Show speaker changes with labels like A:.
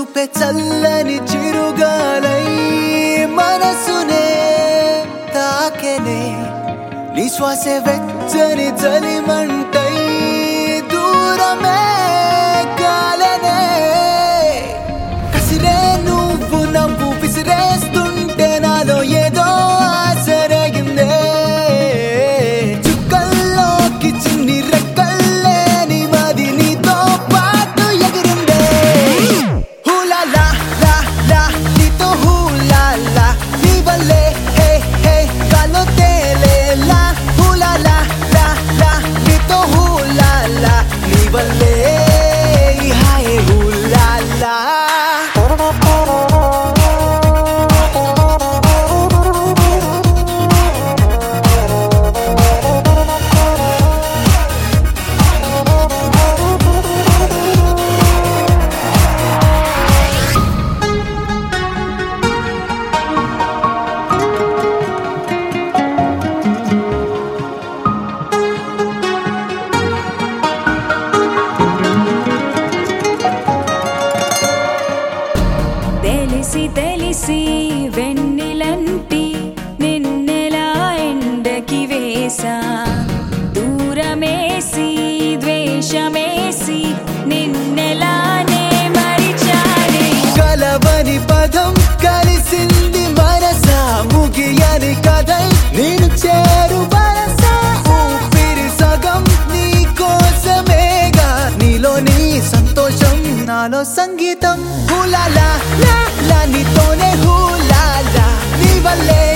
A: చూపే చల్లని చిరుగాలై మనసునే తాకెనే నీ శ్వాసే వెచ్చని చలిమంటై దూరమే కాలనే కసిరే నువ్వు నవ్వు విసిరేస్తుంటే నాలో ఏదో ఆసరగిందే చుక్కల్లోకి చిన్ని రెక్కల్లే నీ మది నీతో పాటు ఎగిరిందే హూలా లా లా లా నీతో హూలా లా నీ వల్లే హే హే గాల్లో తేలేలా హూలా లా లా లా నీతో హూలా లా నీ వల్లే ఈ హాయే హూలా లా
B: తెలిసి తెలిసి వెన్నెలంటి నిన్నెలా ఎండకి వేసా దూరమేసి ద్వేషమేసి నిన్నెలానే మరిచానే
A: కలవని పదం కలిసింది మనసా ముగియని కథై నేను చేరు వరసా ఊపిరి సగం నీ కోసమేగా నీలో నీ సంతోషం నాలో సంగీతం హూలాలా లా లా నీతోనే హూలాలా నీ వల్లే